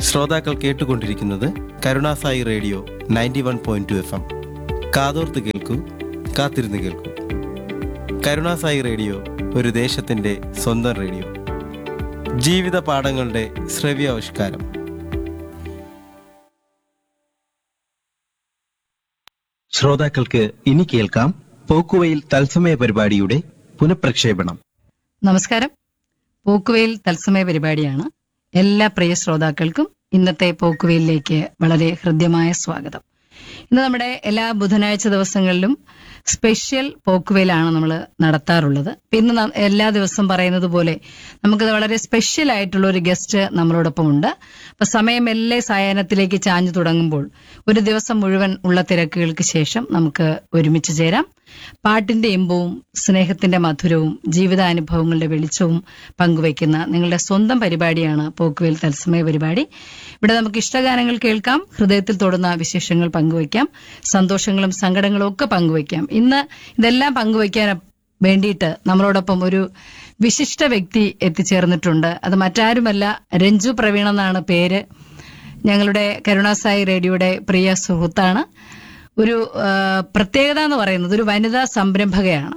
ശ്രോതാക്കൾ കേട്ടുകൊണ്ടിരിക്കുന്നത് Karunasai radio ninety one point two F M കാതോർത്ത് കേൾക്കൂ കാത്തിരുന്ന് കേൾക്കൂ കരുണാസായി റേഡിയോ ഒരു ദേശത്തിൻ്റെ സ്വന്തം റേഡിയോ ജീവിത പാഠങ്ങളുടെ ശ്രവ്യാവിഷ്കാരം ശ്രോതാക്കൾക്ക് ഇനി കേൾക്കാം പോക്കുവയിൽ തത്സമയ പരിപാടിയുടെ പുനഃപ്രക്ഷേപണം നമസ്കാരം പോക്കുവെയിൽ തത്സമയ പരിപാടിയാണ് എല്ലാ പ്രിയ ശ്രോതാക്കൾക്കും ഇന്നത്തെ പോക്കുവെയിലേക്ക് വളരെ ഹൃദ്യമായ സ്വാഗതം ഇന്ന് നമ്മുടെ എല്ലാ ബുധനാഴ്ച ദിവസങ്ങളിലും സ്പെഷ്യൽ പോക്കുവെയിലാണ് നമ്മൾ നടത്താറുള്ളത് ഇപ്പൊ ഇന്ന് ന- എല്ലാ ദിവസവും പറയുന്നത് പോലെ നമുക്ക് വളരെ സ്പെഷ്യൽ ആയിട്ടുള്ള ഒരു ഗസ്റ്റ് നമ്മളോടൊപ്പം ഉണ്ട് അപ്പൊ സമയം എല്ലേ സായാഹ്നത്തിലേക്ക് ചാഞ്ഞു തുടങ്ങുമ്പോൾ ഒരു ദിവസം മുഴുവൻ ഉള്ള തിരക്കുകൾക്ക് ശേഷം നമുക്ക് ഒരുമിച്ച് ചേരാം പാട്ടിന്റെ ഇമ്പവും സ്നേഹത്തിന്റെ മധുരവും ജീവിതാനുഭവങ്ങളുടെ വെളിച്ചവും പങ്കുവയ്ക്കുന്ന നിങ്ങളുടെ സ്വന്തം പരിപാടിയാണ് പോക്കുവേൽ തത്സമയ പരിപാടി ഇവിടെ നമുക്ക് ഇഷ്ടഗാനങ്ങൾ കേൾക്കാം ഹൃദയത്തിൽ തൊടുന്ന വിശേഷങ്ങൾ പങ്കുവയ്ക്കാം സന്തോഷങ്ങളും സങ്കടങ്ങളും ഒക്കെ പങ്കുവയ്ക്കാം ഇന്ന് ഇതെല്ലാം പങ്കുവയ്ക്കാൻ വേണ്ടിയിട്ട് നമ്മളോടൊപ്പം ഒരു വിശിഷ്ട വ്യക്തി എത്തിച്ചേർന്നിട്ടുണ്ട് അത് മറ്റാരുമല്ല രഞ്ജു പ്രവീൺ എന്നാണ് പേര് ഞങ്ങളുടെ കരുണാസായി റേഡിയോയുടെ പ്രിയ സുഹൃത്താണ് ഒരു ആ, പ്രത്യേകത എന്ന് പറയുന്നത് ഒരു വനിതാ സംരംഭകയാണ്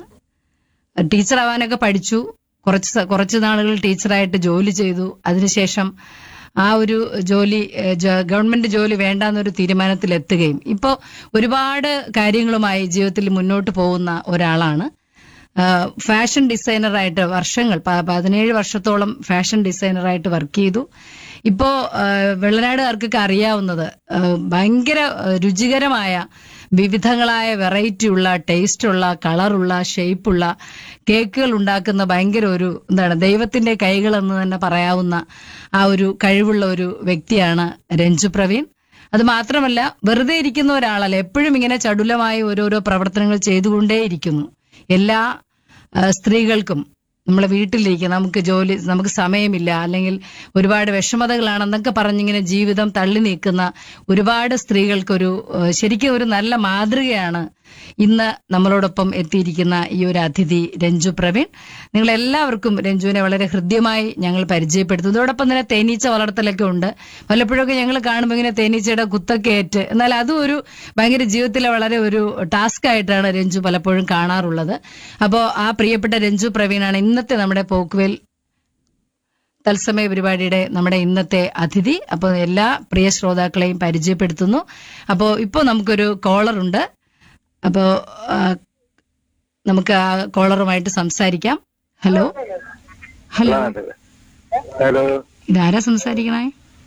ടീച്ചർ ആവാനൊക്കെ പഠിച്ചു കുറച്ച് സ- കുറച്ച് നാളുകൾ ടീച്ചറായിട്ട് ജോലി ചെയ്തു അതിനുശേഷം ആ ഒരു ജോലി ഏഹ്, ജ- ഗവൺമെന്റ് ജോലി വേണ്ടാന്നൊരു തീരുമാനത്തിൽ എത്തുകയും ഇപ്പോൾ ഒരുപാട് കാര്യങ്ങളുമായി ജീവിതത്തിൽ മുന്നോട്ട് പോകുന്ന ഒരാളാണ് ആഹ് ഫാഷൻ ഡിസൈനറായിട്ട് വർഷങ്ങൾ പ- പതിനേഴ് വർഷത്തോളം ഫാഷൻ ഡിസൈനറായിട്ട് വർക്ക് ചെയ്തു ഇപ്പോ ആഹ് വെള്ളനാടുകാർക്കൊക്കെ അറിയാവുന്നത് ആഹ് ഭയങ്കര ആഹ് രുചികരമായ വിവിധങ്ങളായ വെറൈറ്റി ഉള്ള ടേസ്റ്റ് ഉള്ള കളറുള്ള ഷേപ്പുള്ള കേക്കുകൾ ഉണ്ടാക്കുന്ന ഭയങ്കര ഒരു എന്താണ് ദൈവത്തിന്റെ കൈകൾ എന്ന് തന്നെ പറയാവുന്ന ആ ഒരു കഴിവുള്ള ഒരു വ്യക്തിയാണ് രഞ്ജു പ്രവീൺ അത് മാത്രമല്ല വെറുതെ ഇരിക്കുന്ന ഒരാളല്ല എപ്പോഴും ഇങ്ങനെ ചടുലമായ ഓരോരോ പ്രവർത്തനങ്ങൾ ചെയ്തുകൊണ്ടേയിരിക്കുന്നു എല്ലാ ആ, സ്ത്രീകൾക്കും നമ്മളെ വീട്ടിലിരിക്കുക നമുക്ക് ജോലി നമുക്ക് സമയമില്ല അല്ലെങ്കിൽ ഒരുപാട് വിഷമതകളാണെന്നൊക്കെ പറഞ്ഞിങ്ങനെ ജീവിതം തള്ളി നീക്കുന്ന ഒരുപാട് സ്ത്രീകൾക്കൊരു ആ, ശരിക്കും ഒരു നല്ല മാതൃകയാണ് ഇന്ന് നമ്മളോടൊപ്പം എത്തിയിരിക്കുന്ന ഈ ഒരു അതിഥി രഞ്ജു പ്രവീൺ നിങ്ങൾ എല്ലാവർക്കും രഞ്ജുവിനെ വളരെ ഹൃദ്യമായി ഞങ്ങൾ പരിചയപ്പെടുത്തുന്നു ഇതോടൊപ്പം തന്നെ തേനീച്ച വളർത്തലൊക്കെ ഉണ്ട് വല്ലപ്പോഴൊക്കെ ഞങ്ങൾ കാണുമ്പോൾ ഇങ്ങനെ തേനീച്ചയുടെ കുത്തൊക്കെ ഏറ്റ് എന്നാൽ അതും ഒരു ഭയങ്കര ജീവിതത്തിലെ വളരെ ഒരു ടാസ്ക് ആയിട്ടാണ് രഞ്ജു പലപ്പോഴും കാണാറുള്ളത് അപ്പോൾ ആ പ്രിയപ്പെട്ട രഞ്ജു പ്രവീണാണ് ഇന്നത്തെ നമ്മുടെ പോക്കുവേൽ തത്സമയ പരിപാടിയുടെ നമ്മുടെ ഇന്നത്തെ അതിഥി അപ്പോൾ എല്ലാ പ്രിയ ശ്രോതാക്കളെയും പരിചയപ്പെടുത്തുന്നു അപ്പോൾ ഇപ്പോൾ നമുക്കൊരു കോളർ ഉണ്ട് അപ്പോൾ നമുക്ക് ആ കോളറുമായിട്ട് സംസാരിക്കാം ഹലോ ഹലോ ഹലോ ഇതാരാ സംസാരിക്കണേ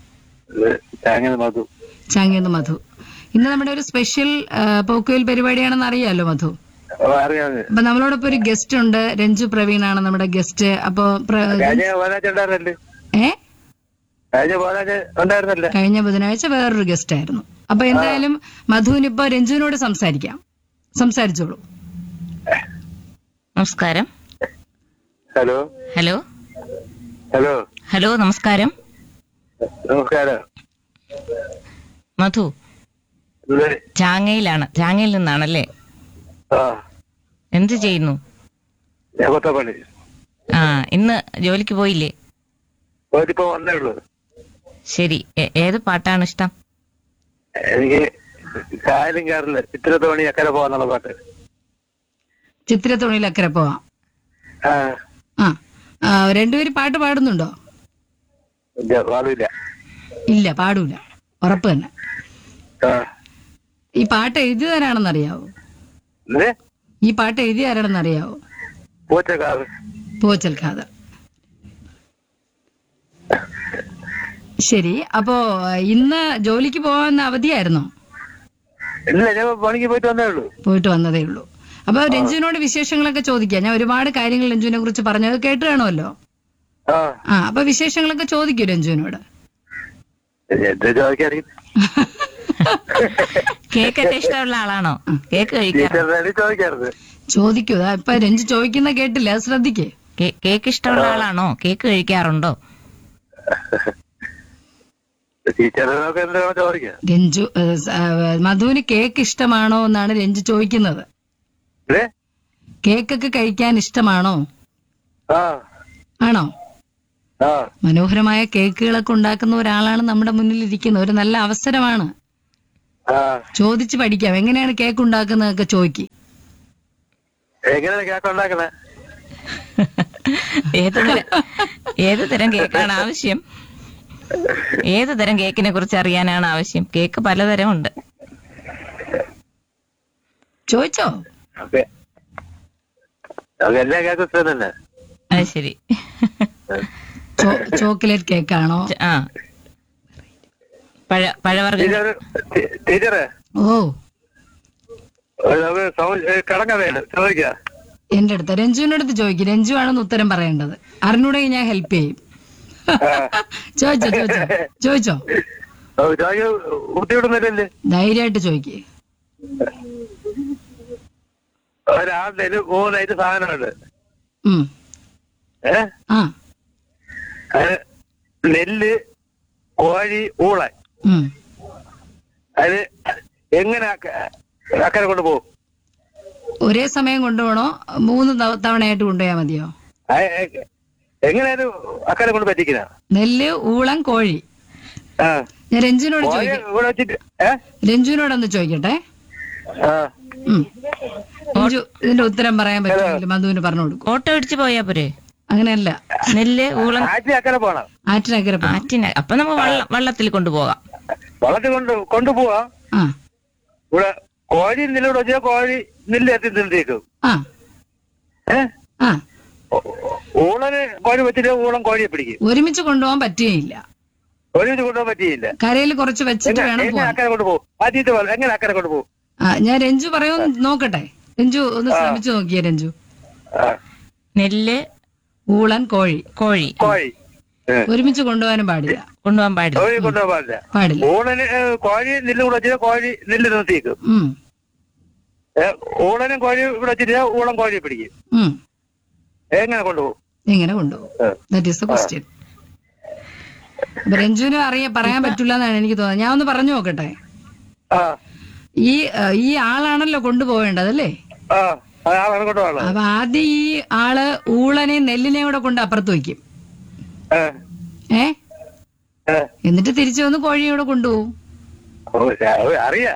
അങ്ങനെ മധു ചാങ്ങിയെന്ന് മധു ഇന്ന് നമ്മുടെ ഒരു സ്പെഷ്യൽ പോക്കുവേൽ പരിപാടിയാണെന്ന് അറിയാലോ മധു ഓ, അറിയാതെ അപ്പൊ നമ്മളോടൊപ്പം ഒരു ഗസ്റ്റ് ഉണ്ട് രഞ്ജു പ്രവീണാണ് നമ്മുടെ ഗസ്റ്റ് അപ്പോ പ്ര- കഴിഞ്ഞ ബുധനാഴ്ച ഉണ്ടായിരുന്നല്ലേ ഏ കഴിഞ്ഞ ബുധനാഴ്ച ഉണ്ടായിരുന്നല്ലേ കഴിഞ്ഞ ബുധനാഴ്ച വേറൊരു ഗസ്റ്റ് ആയിരുന്നു അപ്പൊ എന്തായാലും മധുവിനിപ്പോ രഞ്ജുവിനോട് സംസാരിക്കാം സംസാരിച്ചോളൂ നമസ്കാരം ഹലോ ഹലോ ഹലോ ഹലോ നമസ്കാരം നമസ്കാരം മധു ഇത് ചാങ്ങയിലാണ് ചാങ്ങയിൽ നിന്നാണല്ലേ ആ എന്ത് ചെയ്യുന്നു ഞാൻ കൊത്തപ്പള്ളി ആ ഇന്ന് ജോലിക്ക് പോയില്ലേ പോയിട്ടിപ്പോ വന്നേ ഉള്ളൂ ശരി എ- ഏത് പാട്ടാണ് ഇഷ്ടം എനിക്ക് കായലും കയറില്ല ചിത്രത്തോണി അക്കരെ പോകാന്നുള്ള പാട്ട് ചിത്രത്തുണിയിൽ അക്കരെ പോവാം ആ ആ ആ, രണ്ടുപേരും പാട്ട് പാടുന്നുണ്ടോ ഇല്ല പാടില്ല ഇല്ല പാടൂല ഉറപ്പ് തന്നെ ആ ഈ പാട്ട് എഴുതിയതാരാണെന്ന് അറിയാവോ ഇത് ഈ പാട്ട് എഴുതിയാരാണെന്ന് അറിയാവോ പൂച്ചക്കാവ് പോച്ചൽ ഖാദർ ശരി അപ്പോ ഇന്ന് ജോലിക്ക് പോകാൻ അവധിയായിരുന്നോ ഇല്ല ഞാൻ പണിക്ക് പോയിട്ട് വന്നേ ഉള്ളൂ പോയിട്ട് വന്നതേ ഉള്ളൂ അപ്പൊ രഞ്ജുവിനോട് വിശേഷങ്ങളൊക്കെ ചോദിക്കാം ഞാൻ ഒരുപാട് കാര്യങ്ങൾ രഞ്ജുവിനെ കുറിച്ച് പറഞ്ഞത് കേട്ട് കാണുമല്ലോ ആ ആ അപ്പൊ വിശേഷങ്ങളൊക്കെ ചോദിക്കൂ രഞ്ജുവിനോട് എന്ത് ചോദിക്കാറിയും കേക്കൊക്കെ ഇഷ്ടമുള്ള ആളാണോ കേക്ക് കഴിക്കാറ് ടീച്ചറിനെ ചോദിക്കാറുണ്ട് ചോദിക്കൂ ദാ ഇപ്പൊ രഞ്ജു ചോദിക്കുന്ന കേട്ടില്ല അത് ശ്രദ്ധിക്കേ കേ- കേക്ക് ഇഷ്ടമുള്ള ആളാണോ കേക്ക് കഴിക്കാറുണ്ടോ ടീച്ചറിനൊക്കെ എന്താണ് ചോദിക്കുക രഞ്ജു ഏ, സ- ആ, മധുവിന് കേക്ക് ഇഷ്ടമാണോ എന്നാണ് രഞ്ജു ചോദിക്കുന്നത് ഏ കേക്കൊക്കെ കഴിക്കാൻ ഇഷ്ടമാണോ ആ ആണോ ആ മനോഹരമായ കേക്കുകളൊക്കെ ഉണ്ടാക്കുന്ന ഒരാളാണ് നമ്മുടെ മുന്നിൽ ഇരിക്കുന്നത് ഒരു നല്ല അവസരമാണ് ആ ചോദിച്ച് പഠിക്കാം എങ്ങനെയാണ് കേക്ക് ഉണ്ടാക്കുന്നതൊക്കെ ചോദിക്ക് എങ്ങനെയാണ് കേക്ക് ഉണ്ടാക്കണേ ഏത് തരം ഏത് തരം കേക്കാണ് ആവശ്യം ഏത് തരം കേക്കിനെ കുറിച്ച് അറിയാനാണ് ആവശ്യം കേക്ക് പലതരം ഉണ്ട് ചോദിച്ചോ ഓക്കെ എല്ലാ കേക്കും ഇഷ്ടം തന്നെ അത് ശരി ചോ- ചോക്ലേറ്റ് കേക്കാണോ ആ പഴ പഴവർഗ്ഗ ടീച്ചർ ടീച്ചറെ ഓ നമുക്ക് സൗ- ഏ, കടങ്ങതയാണ് ചോദിക്കാം എന്റെ അടുത്ത് രഞ്ജുവിന്റെ അടുത്ത് ചോദിക്കും രഞ്ജു ആണെന്ന് ഉത്തരം പറയേണ്ടത് അറിഞ്ഞൂടെങ്കിൽ ഞാൻ ഹെൽപ്പ് ചെയ്യും ചോദിച്ചോ ചോദിച്ചോ ചോദിച്ചോ ചോദിക്കാൻ ബുദ്ധിമുട്ടുന്നില്ലല്ലേ ധൈര്യമായിട്ട് ചോദിക്കേ ഒരാളുടെ കയ്യില് മൂന്നായിട്ട് സാധനമുണ്ട് ഉം ഏ ആ അത് നെല്ല് കോഴി ഊളൻ ഉം അത് എങ്ങനെ അക്ക- അക്കരെ കൊണ്ടുപോകും ഒരേ സമയം കൊണ്ടുപോകണോ മൂന്ന് തവ- തവണയായിട്ട് കൊണ്ടുപോയാൽ മതിയോ എങ്ങനെയാലും അക്കരെ കൊണ്ട് പറ്റിക്കുന്ന നെല്ല് ഊളം കോഴി ആ ഞാൻ രഞ്ജുവിനോട് കോഴി ചോദിക്കാം ഇവിടെ വെച്ചിട്ട് ഏ രഞ്ജുവിനോടൊന്ന് ചോദിക്കട്ടെ ആ ഉം. രഞ്ജു ഇതിന്റെ ഉത്തരം പറയാൻ പറ്റുമെങ്കിൽ മധുവിന് പറഞ്ഞു കൊടുക്കും ഓട്ടോ ഇടിച്ചു പോയാ പോരെ അങ്ങനെയല്ല നെല്ല് ഊളം ആറ്റി അക്കരെ പോണം ആറ്റിനക്കര പോണം. ആറ്റിന അപ്പൊ നമുക്ക് വള്ളം വള്ളത്തിൽ കൊണ്ടുപോകാം വള്ളത്തിൽ കൊണ്ട് കൊണ്ടുപോവാ ആ ഇവിടെ കോഴി നെല്ലോട് വെച്ചാൽ കോഴി നെല്ല് എത്തി തിന്നിട്ടേക്കും ആ ഏ ആ ഊ- ഊളന് കോഴി വെച്ചിട്ട് ഊളം കോഴിയെ പിടിക്കും ഒരുമിച്ച് കൊണ്ടുപോകാൻ പറ്റുകയില്ല ഒരുമിച്ച് കൊണ്ടുപോകാൻ പറ്റിയില്ല കരയിൽ കുറച്ച് വെച്ചിട്ട് എങ്ങനെ വേണം എങ്ങനെ പോകാൻ അക്കരെ കൊണ്ടുപോകും ആദ്യത്തെ പോലെ എങ്ങനെ അക്കരെ കൊണ്ടുപോകും ആ ഞാൻ രഞ്ജു പറയുമെന്ന് നോക്കട്ടെ രഞ്ജു ഒന്ന് ശ്രമിച്ചു നോക്കിയേ രഞ്ജു ആ, നെല്ല് ഊളൻ കോഴി കോഴി കോഴി ഏ. ഒരുമിച്ച് കൊണ്ടുപോകാനും പാടില്ല കൊണ്ടുപോകാൻ പാടില്ല കോഴി കൊണ്ടുപോകാൻ പാടില്ല പാടില്ല ഊളന് ഏ, കോഴി നെല്ല് കൂടെ വെച്ചാൽ കോഴി നെല്ല് നിർത്തിയേക്കും ഉം ഏ, ഊളനും കോഴി ഇവിടെ വെച്ചിട്ട് ഊളം കോഴിയെ പിടിക്കും ഉം എങ്ങനെ കൊണ്ടുപോകും എങ്ങനെ കൊണ്ടുപോകും ഏ. ദാറ്റ് ഈസ് ദ ക്വസ്റ്റ്യൻ അപ്പൊ രഞ്ജുവിന് അറിയാൻ പറയാൻ പറ്റില്ല എന്നാണ് എനിക്ക് തോന്നുന്നത് ഞാൻ ഒന്ന് പറഞ്ഞു നോക്കട്ടെ ആ ഈ ആ, ഈ ആളാണല്ലോ കൊണ്ടുപോകേണ്ടത് അല്ലേ ആ അതാണ് കൊണ്ടുപോകാനുള്ളത് അപ്പൊ ആദ്യം ഈ ആള് ഊളനെയും നെല്ലിനെയും കൂടെ കൊണ്ട് അപ്പുറത്ത് വയ്ക്കും ഏ, ഏ ഏ. എന്നിട്ട് തിരിച്ചു വന്ന് കോഴിയെ കൂടെ കൊണ്ടുപോകും ഓ, ശ- ഓ, അറിയാ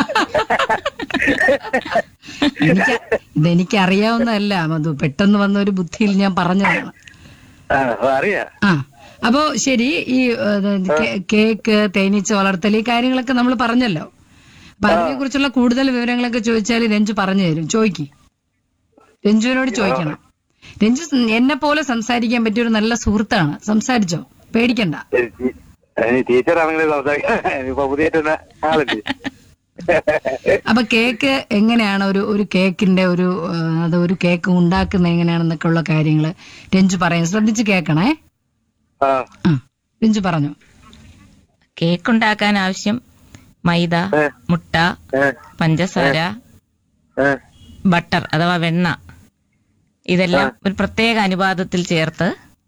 എനിക്ക് ഇതെനിക്ക് അറിയാവുന്നതല്ല മധു പെട്ടെന്ന് വന്ന ഒരു ബുദ്ധിയിൽ ഞാൻ പറഞ്ഞതാണ് ആ, ഓ, അറിയാ ആ അപ്പോ ശരി ഈ ഏഹ്, കേ- കേക്ക് തേനീച്ച വളർത്തൽ ഈ കാര്യങ്ങളൊക്കെ നമ്മൾ പറഞ്ഞല്ലോ അപ്പൊ അതിനെ കുറിച്ചുള്ള കൂടുതൽ വിവരങ്ങളൊക്കെ ചോദിച്ചാൽ രഞ്ജു പറഞ്ഞു തരും ചോദിക്ക് രഞ്ജുവിനോട് ചോദിക്കണം രഞ്ജു എന്നെ പോലെ സംസാരിക്കാൻ പറ്റിയ ഒരു നല്ല സുഹൃത്താണ് സംസാരിച്ചോ പേടിക്കണ്ട ടീച്ചർ ആണെങ്കിൽ സംസാരിക്കാൻ ഇപ്പൊ പുതിയ ആളുണ്ട് അപ്പൊ കേക്ക് എങ്ങനെയാണ് ഒരു ഒരു കേക്കിന്റെ ഒരു ഏഹ്, അത് ഒരു കേക്ക് ഉണ്ടാക്കുന്ന എങ്ങനെയാണെന്നൊക്കെ ഉള്ള കാര്യങ്ങള് രഞ്ജു പറയാൻ ശ്രദ്ധിച്ച് കേക്കണേ ആ ആ രഞ്ജു പറഞ്ഞു കേക്ക് ഉണ്ടാക്കാൻ ആവശ്യം മൈദ ഏ. മുട്ട ഏ, പഞ്ചസാര ഏ, ബട്ടർ അഥവാ വെണ്ണ ഇതെല്ലാം ഒരു പ്രത്യേക അനുപാതത്തിൽ ചേർത്ത്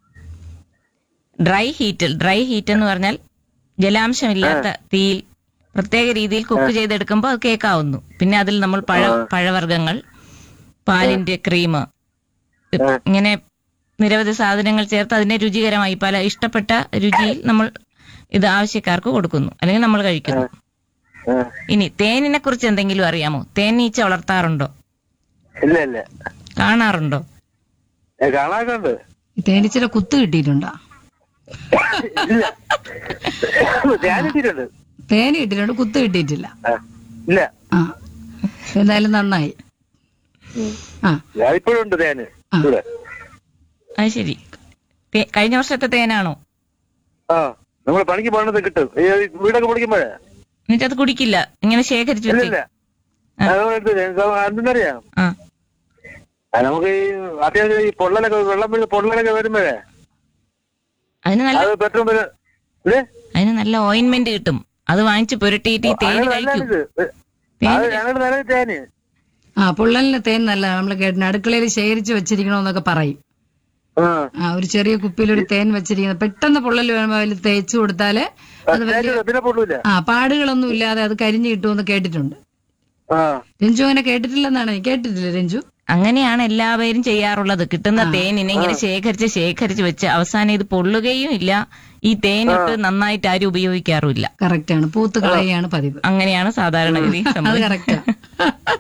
ഡ്രൈ ഹീറ്റിൽ ഡ്രൈ ഹീറ്റ് എന്ന് പറഞ്ഞാൽ ജലാംശമില്ലാത്ത തീയിൽ പ്രത്യേക രീതിയിൽ കുക്ക് ചെയ്തെടുക്കുമ്പോൾ അത് കേക്കാവുന്നു പിന്നെ അതിൽ നമ്മൾ പഴ പഴവർഗ്ഗങ്ങൾ പാലിന്റെ ക്രീം ഇങ്ങനെ നിരവധി സാധനങ്ങൾ ചേർത്ത് അതിനെ രുചികരമായി പല ഇഷ്ടപ്പെട്ട രുചിയിൽ നമ്മൾ ഇത് ആവശ്യക്കാർക്ക് കൊടുക്കുന്നു അല്ലെങ്കിൽ നമ്മൾ കഴിക്കുന്നു ഏ. ഇനി തേനിനെ കുറിച്ച് എന്തെങ്കിലും അറിയാമോ തേനീച്ച വളർത്താറുണ്ടോ ഇല്ല ഇല്ല കാണാറുണ്ടോ ഏ, കാണാനൊക്കെ ഉണ്ട് ഈ തേനീച്ചയുടെ കുത്ത് കിട്ടിയിട്ടുണ്ടോ ഇല്ല ധ്യാനിച്ചിട്ടുണ്ട് തേന് കിട്ടിയിട്ടുണ്ട് കുത്ത് കിട്ടിയിട്ടില്ല ആ, ഇല്ല ആ എന്തായാലും നന്നായി ആ ഞാൻ ഇപ്പോഴും ഉണ്ട് ധ്യാന് ഇവിടെ അത് ശരി തേ- കഴിഞ്ഞ വർഷത്തെ തേനാണോ ആ നമ്മൾ പണിക്ക് പോകണത് കിട്ടും ഈ വീടൊക്കെ പൊളിക്കുമ്പോഴേ എന്നിട്ട് അത് കുടിക്കില്ല ഇങ്ങനെ ശേഖരിച്ചു ഇല്ല വെച്ചേ ഇല്ല അതുകൊണ്ട് എന്തെന്നറിയാം ആ ആ, നമുക്ക് ഈ അത്യാവശ്യം ഈ പൊള്ളലൊക്കെ വെള്ളം വീണ് പൊള്ളലൊക്കെ വരുമ്പോഴേ അതിന് നല്ല അത് പെട്രോൾ പിന്നെ ഇല്ലേ? അതിന് നല്ല ഓയിൻമെന്റ് കിട്ടും അത് വാങ്ങിച്ച് പുരട്ടിയിട്ട് ഈ തേന് അങ്ങനെ കഴിക്കും നല്ലതാണിത്. അത് ഞങ്ങളുടെ നല്ല തേന് ആ പുള്ളലിന് തേൻ നല്ലതാണ് നമ്മൾ കേട്ടിട്ടുണ്ട് അടുക്കളയിൽ ശേഖരിച്ച് വെച്ചിരിക്കണമെന്നൊക്കെ പറയും ആ ആ ഒരു ചെറിയ കുപ്പിയിൽ ഒരു തേൻ വെച്ചിരിക്കുന്നത് പെട്ടെന്ന് പൊള്ളൽ വരുമ്പോൾ അതിൽ തേച്ച് കൊടുത്താല് അത് വലിയ തേനില്ല, പിന്നെ പൊള്ളൂല ആ പാടുകളൊന്നും ഇല്ലാതെ അത് കരിഞ്ഞു കിട്ടുമെന്ന് കേട്ടിട്ടുണ്ട് ആ രഞ്ജു അങ്ങനെ കേട്ടിട്ടില്ലെന്നാണ് കേട്ടിട്ടില്ല രഞ്ജു അങ്ങനെയാണ് എല്ലാവരും ചെയ്യാറുള്ളത് കിട്ടുന്ന തേനിനെ ഇങ്ങനെ ശേഖരിച്ച് ശേഖരിച്ച് വെച്ച് അവസാനം ഇത് പൊള്ളുകയും ഇല്ല ഈ തേനിട്ട് നന്നായിട്ട് ആരും ഉപയോഗിക്കാറുമില്ല കറക്റ്റ് ആണ് പൂത്ത് കളയാണ് പതിവ് അങ്ങനെയാണ് സാധാരണഗതി അത് സംഭവിക്കുന്നത് കറക്റ്റാ